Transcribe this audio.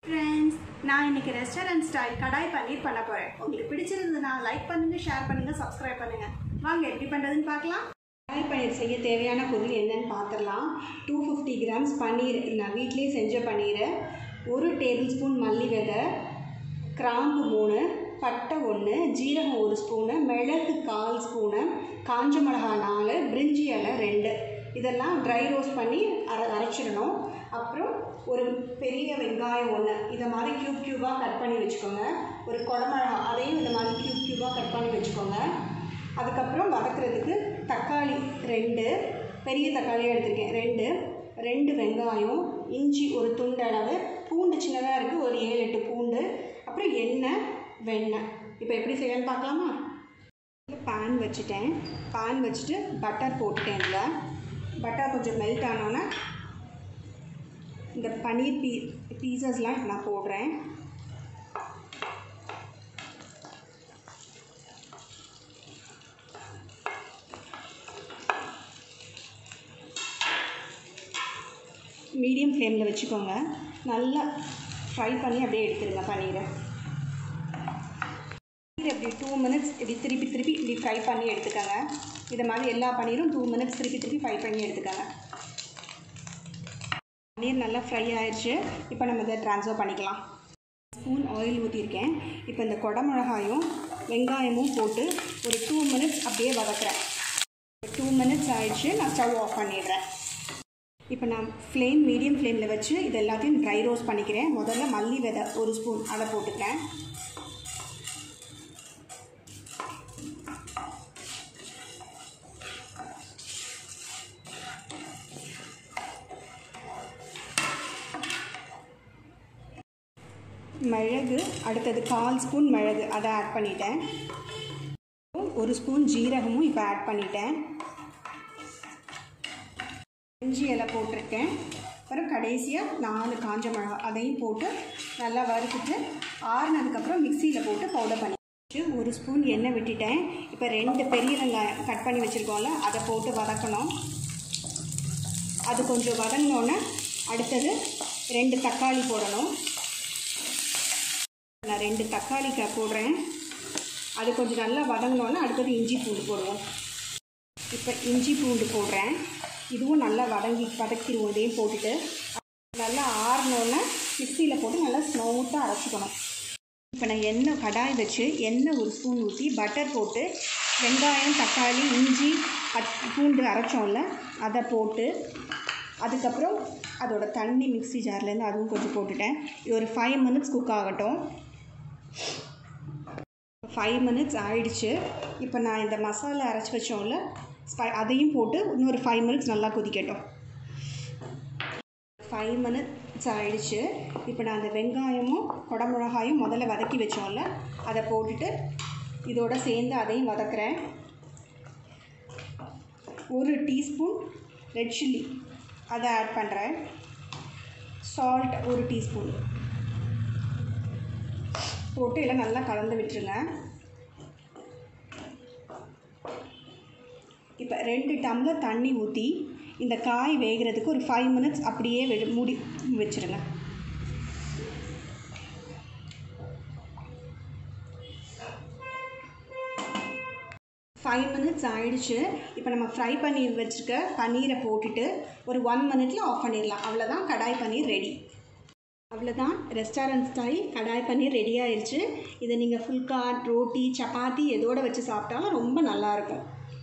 friends நான் இன்னைக்கு restaurant style kadai பன்னீர் பண்ண போகிறேன் உங்களுக்கு பிடிச்சிருந்ததுன்னா லைக் பண்ணுங்க ஷேர் பண்ணுங்க சப்ஸ்கிரைப் பண்ணுங்க வாங்க எப்படி பண்ணுறதுன்னு பார்க்கலாம் கடாய் பன்னீர் செய்ய தேவையான பொருள் என்னன்னு பார்த்துடலாம் டூ ஃபிஃப்டி கிராம்ஸ் பன்னீர் நான் வீட்டிலேயே செஞ்ச பன்னீர் ஒரு டேபிள் ஸ்பூன் மல்லி விதை கிராம்பு மூணு பட்டை ஒன்று ஜீரகம் ஒரு ஸ்பூனு மிளகு கால் ஸ்பூனு காஞ்ச மிளகா நாலு பிரிஞ்சி இலை ரெண்டு இதெல்லாம் ட்ரை ரோஸ்ட் பண்ணி அர அரைச்சிடணும் அப்புறம் ஒரு பெரிய வெங்காயம் ஒன்று இதை மாதிரி க்யூப் க்யூபாக கட் பண்ணி வச்சுக்கோங்க ஒரு குடமிளகா அதையும் இந்த மாதிரி க்யூப் க்யூபாக கட் பண்ணி வச்சுக்கோங்க அதுக்கப்புறம் வதக்குறதுக்கு தக்காளி ரெண்டு பெரிய தக்காளியாக எடுத்திருக்கேன் ரெண்டு ரெண்டு வெங்காயம் இஞ்சி ஒரு துண்டளவு பூண்டு சின்னதாக இருக்குது ஒரு ஏழு எட்டு பூண்டு அப்புறம் எண்ணெய் வெண்ணெய் இப்போ எப்படி செய்யலாம்னு பார்க்கலாமா பேன் வச்சுட்டேன் பேன் வச்சுட்டு பட்டர் போட்டுட்டேன் இதில் பட்டர் கொஞ்சம் மெல்ட் ஆனோன்னே இந்த பன்னீர் பீ பீசஸ்லாம் இப்போ நான் போடுறேன் மீடியம் ஃப்ளேமில் வச்சுக்கோங்க நல்லா ஃப்ரை பண்ணி அப்படியே எடுத்துருங்க பன்னீரை பன்னீர் இப்படி டூ மினிட்ஸ் இப்படி திருப்பி திருப்பி இப்படி ஃப்ரை பண்ணி எடுத்துக்கோங்க இதை மாதிரி எல்லா பன்னீரும் டூ மினிட்ஸ் திருப்பி திருப்பி ஃப்ரை பண்ணி எடுத்துக்கோங்க பன்னீர் நல்லா ஃப்ரை ஆயிடுச்சு இப்போ நம்ம இதை ட்ரான்ஸ்ஃபர் பண்ணிக்கலாம் ஸ்பூன் ஆயில் ஊற்றிருக்கேன் இப்போ இந்த குடமிளகாயும் வெங்காயமும் போட்டு ஒரு டூ மினிட்ஸ் அப்படியே வதக்குறேன் டூ மினிட்ஸ் ஆயிடுச்சு நான் ஸ்டவ் ஆஃப் பண்ணிடுறேன் இப்போ நான் ஃப்ளேம் மீடியம் ஃப்ளேமில் வச்சு இது எல்லாத்தையும் ட்ரை ரோஸ்ட் பண்ணிக்கிறேன் முதல்ல மல்லி விதை ஒரு ஸ்பூன் அதை போட்டுக்கிறேன் மிளகு அடுத்தது கால் ஸ்பூன் மிளகு அதை ஆட் பண்ணிட்டேன் ஒரு ஸ்பூன் ஜீரகமும் இப்போ ஆட் பண்ணிட்டேன் இஞ்சி இலை போட்டிருக்கேன் அப்புறம் கடைசியாக நாலு காஞ்ச மிளகா அதையும் போட்டு நல்லா வறுத்துட்டு ஆறுனதுக்கப்புறம் மிக்சியில் போட்டு பவுடர் பண்ணி ஒரு ஸ்பூன் எண்ணெய் விட்டுட்டேன் இப்போ ரெண்டு பெரிய வெங்காயம் கட் பண்ணி வச்சுருக்கோம்ல அதை போட்டு வதக்கணும் அது கொஞ்சம் வதங்கினோன்னே அடுத்தது ரெண்டு தக்காளி போடணும் நான் ரெண்டு தக்காளி க போடுறேன் அது கொஞ்சம் நல்லா வதங்கினோன்னே அடுத்தது இஞ்சி பூண்டு போடுவோம் இப்போ இஞ்சி பூண்டு போடுறேன் இதுவும் நல்லா வதங்கி வதக்கிடுவோம் இதையும் போட்டுட்டு நல்லா ஆறினோன்னே மிக்சியில் போட்டு நல்லா ஸ்மூத்தாக அரைச்சிக்கணும் இப்போ நான் எண்ணெய் கடாய் வச்சு எண்ணெய் ஒரு ஸ்பூன் ஊற்றி பட்டர் போட்டு வெங்காயம் தக்காளி இஞ்சி பட் பூண்டு அரைச்சோம்ல அதை போட்டு அதுக்கப்புறம் அதோட தண்ணி மிக்ஸி ஜார்லேருந்து அதுவும் கொஞ்சம் போட்டுட்டேன் இது ஒரு ஃபைவ் மினிட்ஸ் குக் ஆகட்டும் ஃபைவ் மினிட்ஸ் ஆயிடுச்சு இப்போ நான் இந்த மசாலா அரைச்சி வச்சோம்ல ஸ்பை அதையும் போட்டு இன்னொரு ஃபைவ் மினிட்ஸ் நல்லா கொதிக்கட்டும் ஃபைவ் மினிட்ஸ் ஆயிடுச்சு இப்போ நான் அந்த வெங்காயமும் குடமிளகாயும் முதல்ல வதக்கி வச்சோம்ல அதை போட்டுட்டு இதோட சேர்ந்து அதையும் வதக்குறேன் ஒரு டீஸ்பூன் ரெட் சில்லி அதை ஆட் பண்ணுறேன் சால்ட் ஒரு டீஸ்பூன் போட்டு எல்லாம் நல்லா கலந்து விட்டுருங்க இப்போ ரெண்டு டம்ளர் தண்ணி ஊற்றி இந்த காய் வேகிறதுக்கு ஒரு ஃபைவ் மினிட்ஸ் அப்படியே வெ மூடி வச்சுருங்க ஃபைவ் மினிட்ஸ் ஆயிடுச்சு இப்போ நம்ம ஃப்ரை பண்ணி வச்சுருக்க பன்னீரை போட்டுட்டு ஒரு ஒன் மினிட்ல ஆஃப் பண்ணிடலாம் அவ்வளோதான் கடாய் பன்னீர் ரெடி அவ்வளோதான் restaurant style kadai paneer ready ஆயிடுச்சு இதை நீங்கள் ஃபுல்கா ரோட்டி சப்பாத்தி எதோட வச்சு சாப்பிட்டாலும் ரொம்ப நல்லாயிருக்கும்